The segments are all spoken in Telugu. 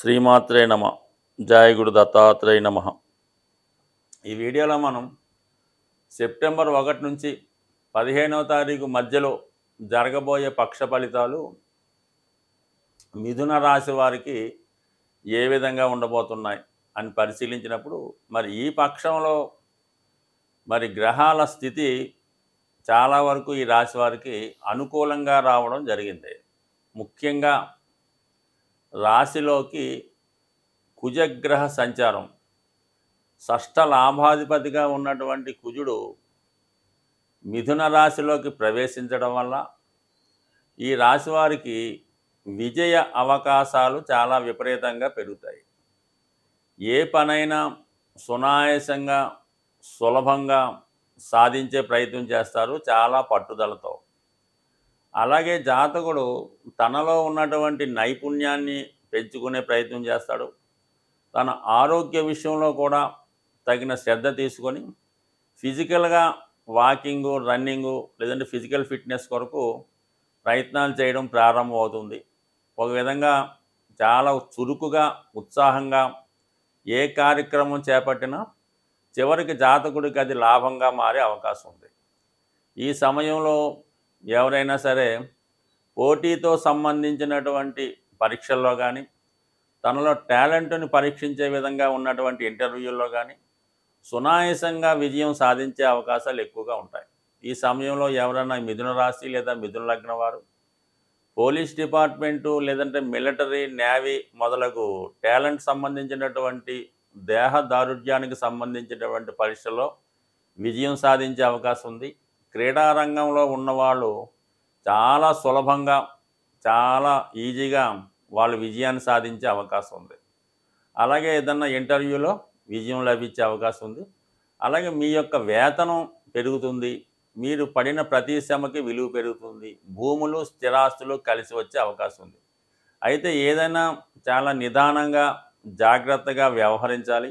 శ్రీమాత్రే నమ జయ గురు దత్తాత్రేయ నమ ఈ వీడియోలో మనం సెప్టెంబర్ ఒకటి నుంచి పదిహేనవ తారీఖు మధ్యలో జరగబోయే పక్ష ఫలితాలు మిథున రాశి వారికి ఏ విధంగా ఉండబోతున్నాయి అని పరిశీలించినప్పుడు మరి ఈ పక్షంలో మరి గ్రహాల స్థితి చాలా వరకు ఈ రాశి వారికి అనుకూలంగా రావడం జరిగింది ముఖ్యంగా రాశిలోకి కుజగ్రహ సంచారం షష్ఠ లాభాధిపతిగా ఉన్నటువంటి కుజుడు మిథున రాశిలోకి ప్రవేశించడం వల్ల ఈ రాశి వారికి విజయ అవకాశాలు చాలా విపరీతంగా పెరుగుతాయి ఏ పనైనా సునాయాసంగా సులభంగా సాధించే ప్రయత్నం చేస్తారు చాలా పట్టుదలతో అలాగే జాతకుడు తనలో ఉన్నటువంటి నైపుణ్యాన్ని పెంచుకునే ప్రయత్నం చేస్తాడు తన ఆరోగ్య విషయంలో కూడా తగిన శ్రద్ధ తీసుకొని ఫిజికల్గా వాకింగు రన్నింగు లేదంటే ఫిజికల్ ఫిట్నెస్ కొరకు ప్రయత్నాలు చేయడం ప్రారంభమవుతుంది ఒక విధంగా చాలా చురుకుగా ఉత్సాహంగా ఏ కార్యక్రమం చేపట్టినా చివరికి జాతకుడికి అది లాభంగా మారే అవకాశం ఉంది ఈ సమయంలో ఎవరైనా సరే పోటీతో సంబంధించినటువంటి పరీక్షల్లో కానీ తనలో టాలెంట్ని పరీక్షించే విధంగా ఉన్నటువంటి ఇంటర్వ్యూల్లో కానీ సునాయాసంగా విజయం సాధించే అవకాశాలు ఎక్కువగా ఉంటాయి ఈ సమయంలో ఎవరైనా మిథున రాశి లేదా మిథున లగ్నం వారు పోలీస్ డిపార్ట్మెంటు లేదంటే మిలిటరీ నేవీ మొదలగు టాలెంట్ సంబంధించినటువంటి దేహ దారుఢ్యానికి సంబంధించినటువంటి పరీక్షల్లో విజయం సాధించే అవకాశం ఉంది క్రీడా రంగంలో ఉన్నవాళ్ళు చాలా సులభంగా చాలా ఈజీగా వాళ్ళు విజయాన్ని సాధించే అవకాశం ఉంది అలాగే ఏదన్నా ఇంటర్వ్యూలో విజయం లభించే అవకాశం ఉంది అలాగే మీ యొక్క వేతనం పెరుగుతుంది మీరు పడిన ప్రతి శ్రమకి విలువ పెరుగుతుంది భూములు స్థిరాస్తులు కలిసి వచ్చే అవకాశం ఉంది అయితే ఏదైనా చాలా నిదానంగా జాగ్రత్తగా వ్యవహరించాలి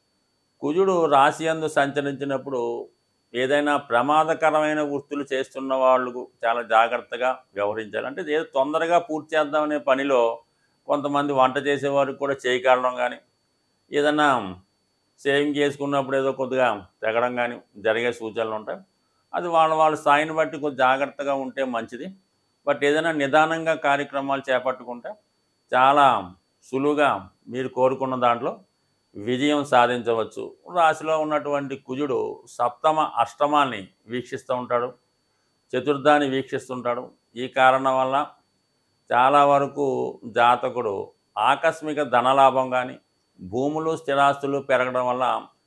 కుజుడు రాశి అందు సంచరించినప్పుడు ఏదైనా ప్రమాదకరమైన వృత్తులు చేస్తున్న వాళ్ళు చాలా జాగ్రత్తగా వ్యవహరించాలి అంటే ఏదో తొందరగా పూర్తి చేద్దామనే పనిలో కొంతమంది వంట చేసేవారికి కూడా చేయగలడం కానీ ఏదైనా సేవింగ్ చేసుకున్నప్పుడు ఏదో కొద్దిగా తెగడం కానీ జరిగే సూచనలు ఉంటాయి అది వాళ్ళ వాళ్ళ స్థాయిని బట్టి కొద్ది జాగ్రత్తగా ఉంటే మంచిది బట్ ఏదైనా నిదానంగా కార్యక్రమాలు చేపట్టుకుంటే చాలా సులువుగా మీరు కోరుకున్న దాంట్లో విజయం సాధించవచ్చు రాశిలో ఉన్నటువంటి కుజుడు సప్తమ అష్టమాన్ని వీక్షిస్తూ ఉంటాడు చతుర్థాన్ని వీక్షిస్తుంటాడు ఈ కారణం వల్ల చాలా వరకు జాతకుడు ఆకస్మిక ధనలాభం కానీ భూములు స్థిరాస్తులు పెరగడం వల్ల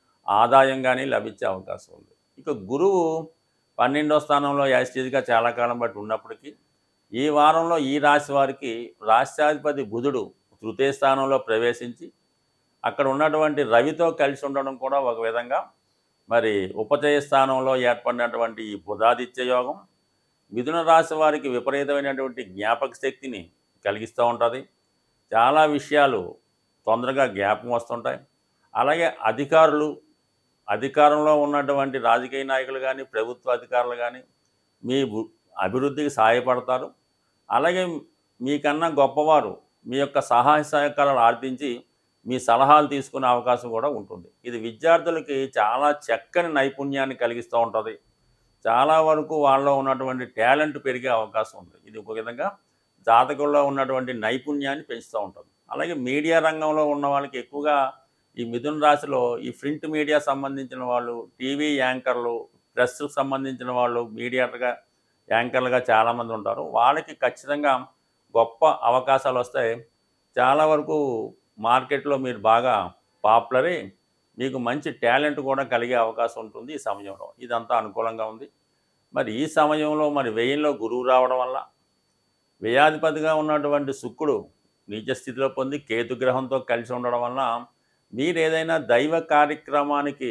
ఆదాయం కానీ లభించే అవకాశం ఉంది ఇక గురువు పన్నెండో స్థానంలో యాస్టీజ్గా చాలా కాలం బట్టి ఉన్నప్పటికీ ఈ వారంలో ఈ రాశి వారికి రాష్ట్రాధిపతి బుధుడు తృతీయ స్థానంలో ప్రవేశించి అక్కడ ఉన్నటువంటి రవితో కలిసి ఉండడం కూడా ఒక విధంగా మరి ఉపచయ స్థానంలో ఏర్పడినటువంటి ఈ బుధాదిత్య యోగం మిథున రాశి వారికి విపరీతమైనటువంటి జ్ఞాపక శక్తిని కలిగిస్తూ ఉంటుంది చాలా విషయాలు తొందరగా జ్ఞాపకం వస్తుంటాయి అలాగే అధికారులు అధికారంలో ఉన్నటువంటి రాజకీయ నాయకులు కానీ ప్రభుత్వ అధికారులు కానీ మీ బు- అభివృద్ధికి సహాయపడతారు అలాగే మీకన్నా గొప్పవారు మీ యొక్క సహాయ సహకారాలు ఆర్థించి మీ సలహాలు తీసుకునే అవకాశం కూడా ఉంటుంది ఇది విద్యార్థులకి చాలా చక్కని నైపుణ్యాన్ని కలిగిస్తూ ఉంటుంది చాలా వరకు వాళ్ళలో ఉన్నటువంటి టాలెంట్ పెరిగే అవకాశం ఉంది ఇది ఒక విధంగా జాతకుల్లో ఉన్నటువంటి నైపుణ్యాన్ని పెంచుతూ ఉంటుంది అలాగే మీడియా రంగంలో ఉన్న వాళ్ళకి ఎక్కువగా ఈ మిథున రాశిలో ఈ ప్రింట్ మీడియా సంబంధించిన వాళ్ళు టీవీ యాంకర్లు ప్రెస్కు సంబంధించిన వాళ్ళు మీడియాగా యాంకర్లుగా చాలామంది ఉంటారు వాళ్ళకి ఖచ్చితంగా గొప్ప అవకాశాలు వస్తాయి చాలా వరకు మార్కెట్లో మీరు బాగా పాపులర్ మీకు మంచి టాలెంట్ కూడా కలిగే అవకాశం ఉంటుంది ఈ సమయంలో ఇదంతా అనుకూలంగా ఉంది మరి ఈ సమయంలో మరి వ్యయంలో గురువు రావడం వల్ల వ్యయాధిపతిగా ఉన్నటువంటి శుక్రుడు నీచ స్థితిలో పొంది కేతు గ్రహంతో కలిసి ఉండడం వల్ల మీరు ఏదైనా దైవ కార్యక్రమానికి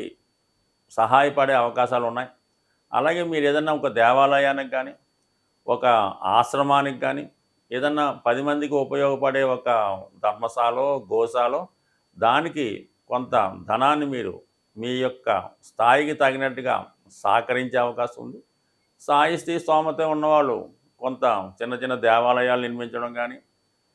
సహాయపడే అవకాశాలు ఉన్నాయి అలాగే మీరు ఏదైనా ఒక దేవాలయానికి కానీ ఒక ఆశ్రమానికి కానీ ఏదన్నా పది మందికి ఉపయోగపడే ఒక ధర్మశాలో గోశాలో దానికి కొంత ధనాన్ని మీరు మీ యొక్క స్థాయికి తగినట్టుగా సహకరించే అవకాశం ఉంది స్థాయి స్థితి స్తోమత ఉన్నవాళ్ళు కొంత చిన్న చిన్న దేవాలయాలు నిర్మించడం కానీ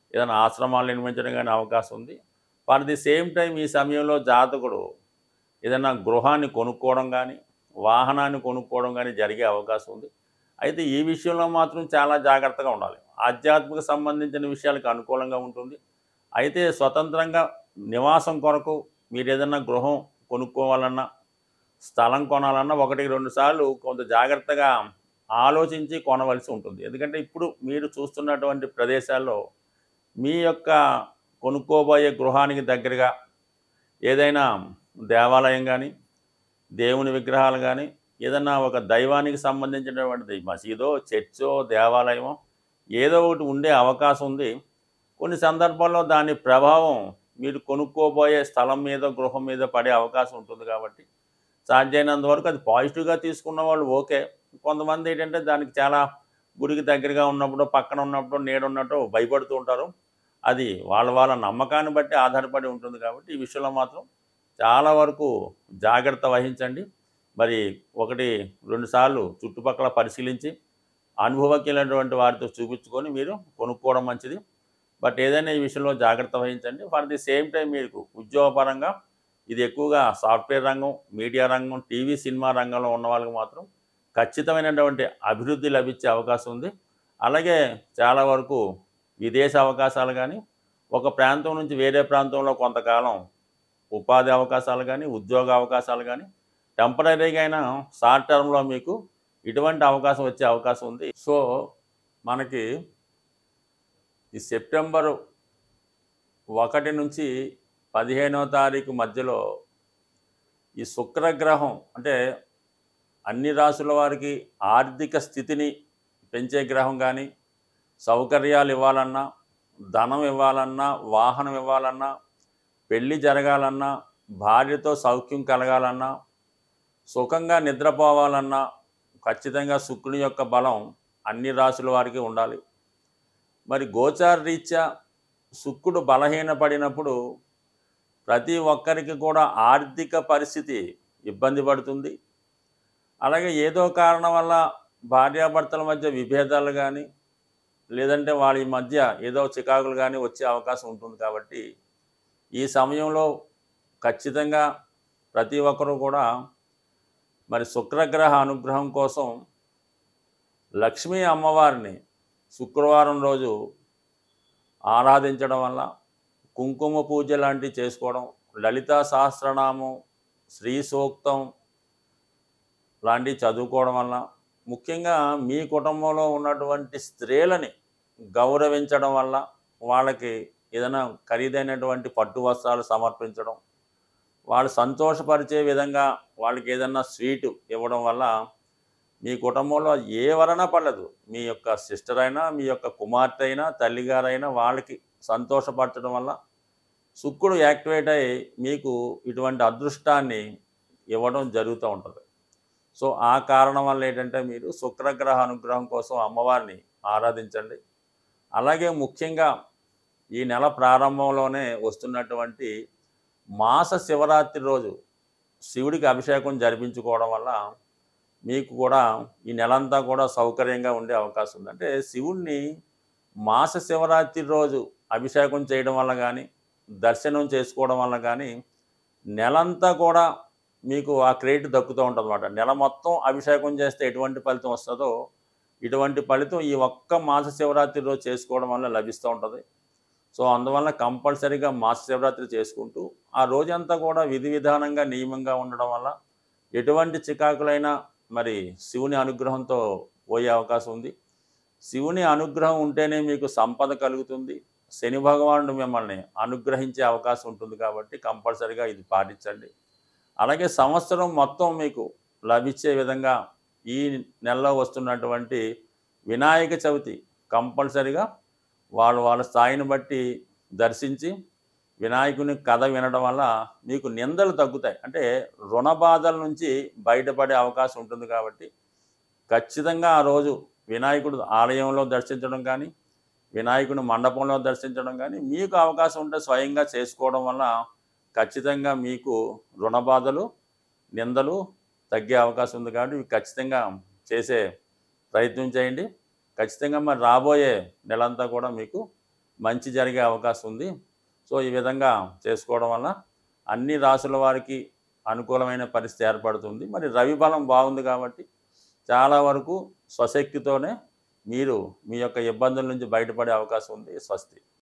ఏదైనా ఆశ్రమాలు నిర్మించడం కానీ అవకాశం ఉంది ఫర్ ది సేమ్ టైం ఈ సమయంలో జాతకుడు ఏదైనా గృహాన్ని కొనుక్కోవడం కానీ వాహనాన్ని కొనుక్కోవడం కానీ జరిగే అవకాశం ఉంది అయితే ఈ విషయంలో మాత్రం చాలా జాగ్రత్తగా ఉండాలి ఆధ్యాత్మిక సంబంధించిన విషయాలకు అనుకూలంగా ఉంటుంది అయితే స్వతంత్రంగా నివాసం కొరకు మీరు ఏదైనా గృహం కొనుక్కోవాలన్నా స్థలం కొనాలన్నా ఒకటికి రెండు సార్లు కొంత జాగ్రత్తగా ఆలోచించి కొనవలసి ఉంటుంది ఎందుకంటే ఇప్పుడు మీరు చూస్తున్నటువంటి ప్రదేశాల్లో మీ యొక్క కొనుక్కోబోయే గృహానికి దగ్గరగా ఏదైనా దేవాలయం కానీ దేవుని విగ్రహాలు కానీ ఏదన్నా ఒక దైవానికి సంబంధించినటువంటిది మసీదో చర్చో దేవాలయమో ఏదో ఒకటి ఉండే అవకాశం ఉంది కొన్ని సందర్భాల్లో దాని ప్రభావం మీరు కొనుక్కోబోయే స్థలం మీద గృహం మీద పడే అవకాశం ఉంటుంది కాబట్టి సాధ్యమైనంత వరకు అది పాజిటివ్గా తీసుకున్న వాళ్ళు ఓకే కొంతమంది ఏంటంటే దానికి చాలా గుడికి దగ్గరగా ఉన్నప్పుడు పక్కన ఉన్నప్పుడు నీడ ఉన్నట్టు భయపడుతూ ఉంటారు అది వాళ్ళ వాళ్ళ నమ్మకాన్ని బట్టి ఆధారపడి ఉంటుంది కాబట్టి ఈ విషయంలో మాత్రం చాలా వరకు జాగ్రత్త వహించండి మరి ఒకటి రెండు సార్లు చుట్టుపక్కల పరిశీలించి అనుభవజ్ఞులైనటువంటి వారితో చూపించుకొని మీరు కొనుక్కోవడం మంచిది బట్ ఏదైనా ఈ విషయంలో జాగ్రత్త వహించండి ఫర్ ది సేమ్ టైం మీకు ఉద్యోగపరంగా ఇది ఎక్కువగా సాఫ్ట్వేర్ రంగం మీడియా రంగం టీవీ సినిమా రంగంలో ఉన్న వాళ్ళకి మాత్రం ఖచ్చితమైనటువంటి అభివృద్ధి లభించే అవకాశం ఉంది అలాగే చాలా వరకు విదేశ అవకాశాలు కానీ ఒక ప్రాంతం నుంచి వేరే ప్రాంతంలో కొంతకాలం ఉపాధి అవకాశాలు కానీ ఉద్యోగ అవకాశాలు కానీ టెంపరీగా అయినా షార్ట్ టర్మ్లో మీకు ఇటువంటి అవకాశం వచ్చే అవకాశం ఉంది సో మనకి ఈ సెప్టెంబరు ఒకటి నుంచి పదిహేనవ తారీఖు మధ్యలో ఈ శుక్రగ్రహం అంటే అన్ని రాసుల వారికి ఆర్థిక స్థితిని పెంచే గ్రహం కానీ సౌకర్యాలు ఇవ్వాలన్నా ధనం ఇవ్వాలన్నా వాహనం ఇవ్వాలన్నా పెళ్ళి జరగాలన్నా భార్యతో సౌఖ్యం కలగాలన్నా సుఖంగా నిద్రపోవాలన్నా ఖచ్చితంగా శుక్రుని యొక్క బలం అన్ని రాసుల వారికి ఉండాలి మరి గోచార రీత్యా శుక్రుడు బలహీనపడినప్పుడు ప్రతి ఒక్కరికి కూడా ఆర్థిక పరిస్థితి ఇబ్బంది పడుతుంది అలాగే ఏదో కారణం వల్ల భార్యాభర్తల మధ్య విభేదాలు కానీ లేదంటే వాళ్ళ మధ్య ఏదో చికాకులు కానీ వచ్చే అవకాశం ఉంటుంది కాబట్టి ఈ సమయంలో ఖచ్చితంగా ప్రతి ఒక్కరూ కూడా మరి శుక్రగ్రహ అనుగ్రహం కోసం లక్ష్మీ అమ్మవారిని శుక్రవారం రోజు ఆరాధించడం వల్ల కుంకుమ పూజ లాంటివి చేసుకోవడం లలితా సహస్రనామం శ్రీ సూక్తం లాంటివి చదువుకోవడం వల్ల ముఖ్యంగా మీ కుటుంబంలో ఉన్నటువంటి స్త్రీలని గౌరవించడం వల్ల వాళ్ళకి ఏదైనా ఖరీదైనటువంటి పట్టు వస్త్రాలు సమర్పించడం వాళ్ళు సంతోషపరిచే విధంగా వాళ్ళకి ఏదైనా స్వీటు ఇవ్వడం వల్ల మీ కుటుంబంలో ఏ వలన పడలేదు మీ యొక్క సిస్టర్ అయినా మీ యొక్క కుమార్తె అయినా తల్లిగారైనా వాళ్ళకి సంతోషపరచడం వల్ల శుక్రుడు యాక్టివేట్ అయ్యి మీకు ఇటువంటి అదృష్టాన్ని ఇవ్వడం జరుగుతూ ఉంటుంది సో ఆ కారణం వల్ల ఏంటంటే మీరు శుక్రగ్రహ అనుగ్రహం కోసం అమ్మవారిని ఆరాధించండి అలాగే ముఖ్యంగా ఈ నెల ప్రారంభంలోనే వస్తున్నటువంటి మాస శివరాత్రి రోజు శివుడికి అభిషేకం జరిపించుకోవడం వల్ల మీకు కూడా ఈ నెలంతా కూడా సౌకర్యంగా ఉండే అవకాశం ఉంది అంటే శివుణ్ణి మాస శివరాత్రి రోజు అభిషేకం చేయడం వల్ల కానీ దర్శనం చేసుకోవడం వల్ల కానీ నెలంతా కూడా మీకు ఆ క్రెడిట్ దక్కుతూ ఉంటుంది అనమాట నెల మొత్తం అభిషేకం చేస్తే ఎటువంటి ఫలితం వస్తుందో ఇటువంటి ఫలితం ఈ ఒక్క మాస శివరాత్రి రోజు చేసుకోవడం వల్ల లభిస్తూ ఉంటుంది సో అందువల్ల కంపల్సరీగా మాస శివరాత్రి చేసుకుంటూ ఆ రోజంతా కూడా విధి విధానంగా నియమంగా ఉండడం వల్ల ఎటువంటి చికాకులైనా మరి శివుని అనుగ్రహంతో పోయే అవకాశం ఉంది శివుని అనుగ్రహం ఉంటేనే మీకు సంపద కలుగుతుంది శని భగవానుడు మిమ్మల్ని అనుగ్రహించే అవకాశం ఉంటుంది కాబట్టి కంపల్సరీగా ఇది పాటించండి అలాగే సంవత్సరం మొత్తం మీకు లభించే విధంగా ఈ నెలలో వస్తున్నటువంటి వినాయక చవితి కంపల్సరీగా వాళ్ళు వాళ్ళ స్థాయిని బట్టి దర్శించి వినాయకుని కథ వినడం వల్ల మీకు నిందలు తగ్గుతాయి అంటే రుణ బాధల నుంచి బయటపడే అవకాశం ఉంటుంది కాబట్టి ఖచ్చితంగా ఆ రోజు వినాయకుడు ఆలయంలో దర్శించడం కానీ వినాయకుని మండపంలో దర్శించడం కానీ మీకు అవకాశం ఉంటే స్వయంగా చేసుకోవడం వల్ల ఖచ్చితంగా మీకు రుణ బాధలు నిందలు తగ్గే అవకాశం ఉంది కాబట్టి ఇవి ఖచ్చితంగా చేసే ప్రయత్నం చేయండి ఖచ్చితంగా మరి రాబోయే నెలంతా కూడా మీకు మంచి జరిగే అవకాశం ఉంది సో ఈ విధంగా చేసుకోవడం వల్ల అన్ని రాసుల వారికి అనుకూలమైన పరిస్థితి ఏర్పడుతుంది మరి రవి బలం బాగుంది కాబట్టి చాలా వరకు స్వశక్తితోనే మీరు మీ యొక్క ఇబ్బందుల నుంచి బయటపడే అవకాశం ఉంది స్వస్తి